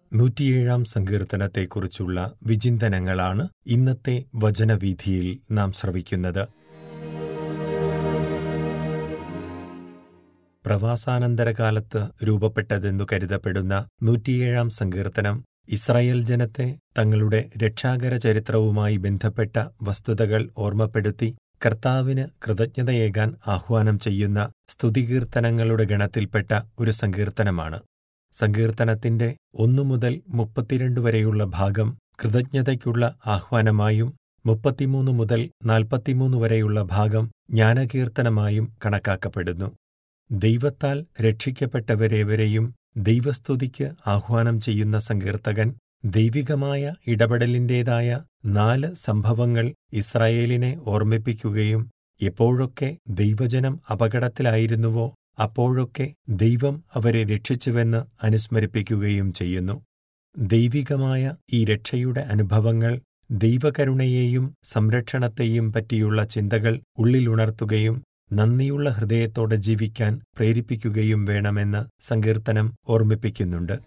നൂറ്റിയേഴാം സങ്കീർത്തനത്തെക്കുറിച്ചുള്ള വിചിന്തനങ്ങളാണ് ഇന്നത്തെ വചനവീഥിയിൽ നാം ശ്രവിക്കുന്നത് പ്രവാസാനന്തരകാലത്ത് രൂപപ്പെട്ടതെന്നു കരുതപ്പെടുന്ന നൂറ്റിയേഴാം സങ്കീർത്തനം ഇസ്രായേൽ ജനത്തെ തങ്ങളുടെ രക്ഷാകര ചരിത്രവുമായി ബന്ധപ്പെട്ട വസ്തുതകൾ ഓർമ്മപ്പെടുത്തി കർത്താവിന് കൃതജ്ഞതയേകാൻ ആഹ്വാനം ചെയ്യുന്ന സ്തുതികീർത്തനങ്ങളുടെ ഗണത്തിൽപ്പെട്ട ഒരു സങ്കീർത്തനമാണ് സങ്കീർത്തനത്തിന്റെ ഒന്നു മുതൽ മുപ്പത്തിരണ്ട് വരെയുള്ള ഭാഗം കൃതജ്ഞതയ്ക്കുള്ള ആഹ്വാനമായും മുപ്പത്തിമൂന്ന് മുതൽ നാൽപ്പത്തിമൂന്ന് വരെയുള്ള ഭാഗം ജ്ഞാനകീർത്തനമായും കണക്കാക്കപ്പെടുന്നു ദൈവത്താൽ രക്ഷിക്കപ്പെട്ടവരേവരെയും ദൈവസ്തുതിക്ക് ആഹ്വാനം ചെയ്യുന്ന സങ്കീർത്തകൻ ദൈവികമായ ഇടപെടലിന്റേതായ നാല് സംഭവങ്ങൾ ഇസ്രായേലിനെ ഓർമ്മിപ്പിക്കുകയും എപ്പോഴൊക്കെ ദൈവജനം അപകടത്തിലായിരുന്നുവോ അപ്പോഴൊക്കെ ദൈവം അവരെ രക്ഷിച്ചുവെന്ന് അനുസ്മരിപ്പിക്കുകയും ചെയ്യുന്നു ദൈവികമായ ഈ രക്ഷയുടെ അനുഭവങ്ങൾ ദൈവകരുണയെയും സംരക്ഷണത്തെയും പറ്റിയുള്ള ചിന്തകൾ ഉള്ളിലുണർത്തുകയും നന്ദിയുള്ള ഹൃദയത്തോടെ ജീവിക്കാൻ പ്രേരിപ്പിക്കുകയും വേണമെന്ന് സങ്കീർത്തനം ഓർമ്മിപ്പിക്കുന്നുണ്ട്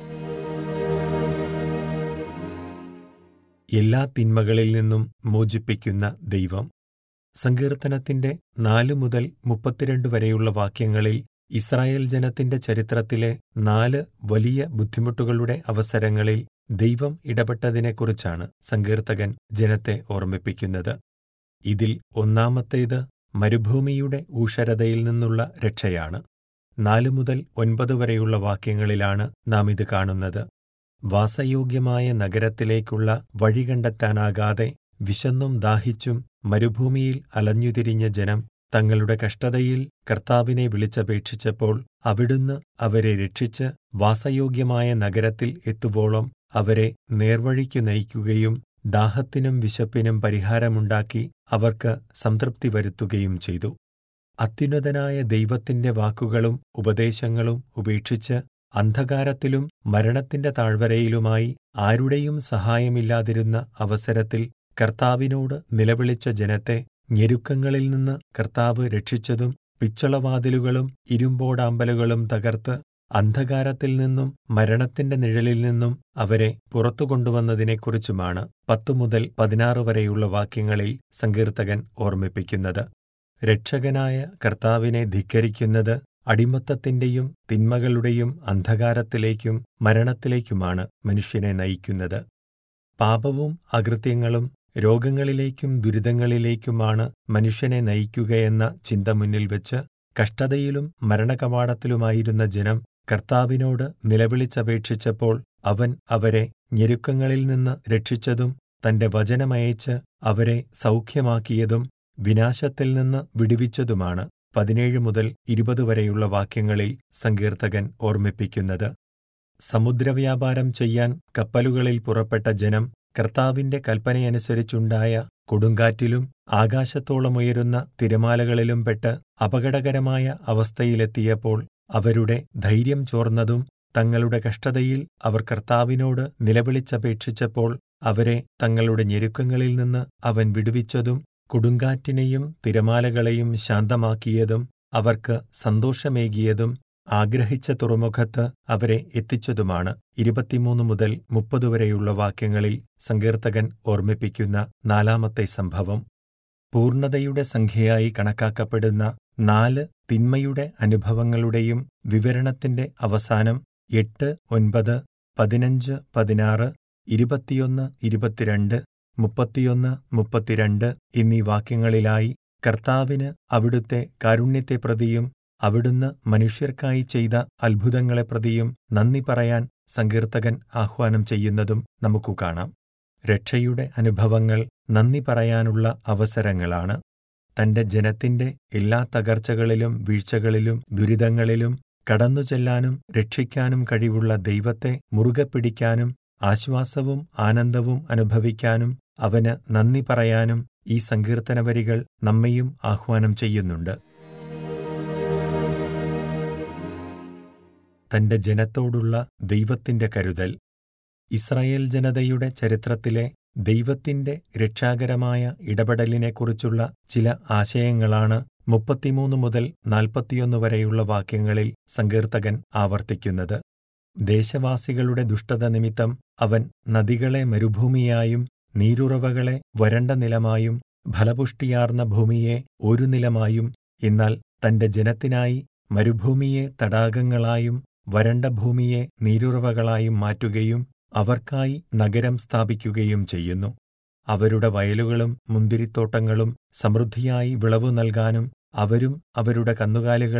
എല്ലാ തിന്മകളിൽ നിന്നും മോചിപ്പിക്കുന്ന ദൈവം സങ്കീർത്തനത്തിന്റെ നാല് മുതൽ മുപ്പത്തിരണ്ട് വരെയുള്ള വാക്യങ്ങളിൽ ഇസ്രായേൽ ജനത്തിന്റെ ചരിത്രത്തിലെ നാല് വലിയ ബുദ്ധിമുട്ടുകളുടെ അവസരങ്ങളിൽ ദൈവം ഇടപെട്ടതിനെക്കുറിച്ചാണ് സങ്കീർത്തകൻ ജനത്തെ ഓർമ്മിപ്പിക്കുന്നത് ഇതിൽ ഒന്നാമത്തേത് മരുഭൂമിയുടെ ഊഷരതയിൽ നിന്നുള്ള രക്ഷയാണ് നാലു മുതൽ ഒൻപത് വരെയുള്ള വാക്യങ്ങളിലാണ് നാം ഇത് കാണുന്നത് വാസയോഗ്യമായ നഗരത്തിലേക്കുള്ള വഴി കണ്ടെത്താനാകാതെ വിശന്നും ദാഹിച്ചും മരുഭൂമിയിൽ അലഞ്ഞുതിരിഞ്ഞ ജനം തങ്ങളുടെ കഷ്ടതയിൽ കർത്താവിനെ വിളിച്ചപേക്ഷിച്ചപ്പോൾ അവിടുന്ന് അവരെ രക്ഷിച്ച് വാസയോഗ്യമായ നഗരത്തിൽ എത്തുവോളം അവരെ നേർവഴിക്കു നയിക്കുകയും ദാഹത്തിനും വിശപ്പിനും പരിഹാരമുണ്ടാക്കി അവർക്ക് സംതൃപ്തി വരുത്തുകയും ചെയ്തു അത്യുന്നതനായ ദൈവത്തിന്റെ വാക്കുകളും ഉപദേശങ്ങളും ഉപേക്ഷിച്ച് അന്ധകാരത്തിലും മരണത്തിന്റെ താഴ്വരയിലുമായി ആരുടെയും സഹായമില്ലാതിരുന്ന അവസരത്തിൽ കർത്താവിനോട് നിലവിളിച്ച ജനത്തെ ഞെരുക്കങ്ങളിൽ നിന്ന് കർത്താവ് രക്ഷിച്ചതും പിച്ചളവാതിലുകളും ഇരുമ്പോടാമ്പലുകളും തകർത്ത് അന്ധകാരത്തിൽ നിന്നും മരണത്തിന്റെ നിഴലിൽ നിന്നും അവരെ പുറത്തു കൊണ്ടുവന്നതിനെക്കുറിച്ചുമാണ് പത്തു മുതൽ പതിനാറ് വരെയുള്ള വാക്യങ്ങളിൽ സങ്കീർത്തകൻ ഓർമ്മിപ്പിക്കുന്നത് രക്ഷകനായ കർത്താവിനെ ധിക്കരിക്കുന്നത് അടിമത്തത്തിന്റെയും തിന്മകളുടെയും അന്ധകാരത്തിലേക്കും മരണത്തിലേക്കുമാണ് മനുഷ്യനെ നയിക്കുന്നത് പാപവും അകൃത്യങ്ങളും രോഗങ്ങളിലേക്കും ദുരിതങ്ങളിലേക്കുമാണ് മനുഷ്യനെ നയിക്കുകയെന്ന ചിന്ത മുന്നിൽ വെച്ച് കഷ്ടതയിലും മരണകവാടത്തിലുമായിരുന്ന ജനം കർത്താവിനോട് നിലവിളിച്ചപേക്ഷിച്ചപ്പോൾ അവൻ അവരെ ഞെരുക്കങ്ങളിൽ നിന്ന് രക്ഷിച്ചതും തന്റെ വചനമയച്ച് അവരെ സൗഖ്യമാക്കിയതും വിനാശത്തിൽ നിന്ന് വിടുവിച്ചതുമാണ് പതിനേഴ് മുതൽ ഇരുപത് വരെയുള്ള വാക്യങ്ങളിൽ സങ്കീർത്തകൻ ഓർമ്മിപ്പിക്കുന്നത് സമുദ്രവ്യാപാരം ചെയ്യാൻ കപ്പലുകളിൽ പുറപ്പെട്ട ജനം കർത്താവിന്റെ കൽപ്പനയനുസരിച്ചുണ്ടായ കൊടുങ്കാറ്റിലും ആകാശത്തോളമുയരുന്ന തിരമാലകളിലും പെട്ട് അപകടകരമായ അവസ്ഥയിലെത്തിയപ്പോൾ അവരുടെ ധൈര്യം ചോർന്നതും തങ്ങളുടെ കഷ്ടതയിൽ അവർ കർത്താവിനോട് നിലവിളിച്ചപേക്ഷിച്ചപ്പോൾ അവരെ തങ്ങളുടെ ഞെരുക്കങ്ങളിൽ നിന്ന് അവൻ വിടുവിച്ചതും കൊടുങ്കാറ്റിനെയും തിരമാലകളെയും ശാന്തമാക്കിയതും അവർക്ക് സന്തോഷമേകിയതും ആഗ്രഹിച്ച തുറമുഖത്ത് അവരെ എത്തിച്ചതുമാണ് ഇരുപത്തിമൂന്ന് മുതൽ മുപ്പത് വരെയുള്ള വാക്യങ്ങളിൽ സങ്കീർത്തകൻ ഓർമ്മിപ്പിക്കുന്ന നാലാമത്തെ സംഭവം പൂർണ്ണതയുടെ സംഖ്യയായി കണക്കാക്കപ്പെടുന്ന നാല് തിന്മയുടെ അനുഭവങ്ങളുടെയും വിവരണത്തിന്റെ അവസാനം എട്ട് ഒൻപത് പതിനഞ്ച് പതിനാറ് ഇരുപത്തിയൊന്ന് ഇരുപത്തിരണ്ട് മുപ്പത്തിയൊന്ന് മുപ്പത്തിരണ്ട് എന്നീ വാക്യങ്ങളിലായി കർത്താവിന് അവിടുത്തെ കാരുണ്യത്തെ പ്രതിയും അവിടുന്ന് മനുഷ്യർക്കായി ചെയ്ത അത്ഭുതങ്ങളെ പ്രതിയും നന്ദി പറയാൻ സങ്കീർത്തകൻ ആഹ്വാനം ചെയ്യുന്നതും നമുക്കു കാണാം രക്ഷയുടെ അനുഭവങ്ങൾ നന്ദി പറയാനുള്ള അവസരങ്ങളാണ് തന്റെ ജനത്തിന്റെ എല്ലാ തകർച്ചകളിലും വീഴ്ചകളിലും ദുരിതങ്ങളിലും കടന്നുചെല്ലാനും രക്ഷിക്കാനും കഴിവുള്ള ദൈവത്തെ മുറുകെ പിടിക്കാനും ആശ്വാസവും ആനന്ദവും അനുഭവിക്കാനും അവന് നന്ദി പറയാനും ഈ സങ്കീർത്തനവരികൾ നമ്മയും ആഹ്വാനം ചെയ്യുന്നുണ്ട് തന്റെ ജനത്തോടുള്ള ദൈവത്തിന്റെ കരുതൽ ഇസ്രായേൽ ജനതയുടെ ചരിത്രത്തിലെ ദൈവത്തിന്റെ രക്ഷാകരമായ ഇടപെടലിനെക്കുറിച്ചുള്ള ചില ആശയങ്ങളാണ് മുപ്പത്തിമൂന്ന് മുതൽ നാൽപ്പത്തിയൊന്ന് വരെയുള്ള വാക്യങ്ങളിൽ സങ്കീർത്തകൻ ആവർത്തിക്കുന്നത് ദേശവാസികളുടെ ദുഷ്ടത നിമിത്തം അവൻ നദികളെ മരുഭൂമിയായും നീരുറവകളെ വരണ്ട നിലമായും ഫലപുഷ്ടിയാർന്ന ഭൂമിയെ ഒരു നിലമായും എന്നാൽ തന്റെ ജനത്തിനായി മരുഭൂമിയെ തടാകങ്ങളായും വരണ്ട ഭൂമിയെ നീരുറവകളായും മാറ്റുകയും അവർക്കായി നഗരം സ്ഥാപിക്കുകയും ചെയ്യുന്നു അവരുടെ വയലുകളും മുന്തിരിത്തോട്ടങ്ങളും സമൃദ്ധിയായി വിളവു നൽകാനും അവരും അവരുടെ കന്നുകാലികളും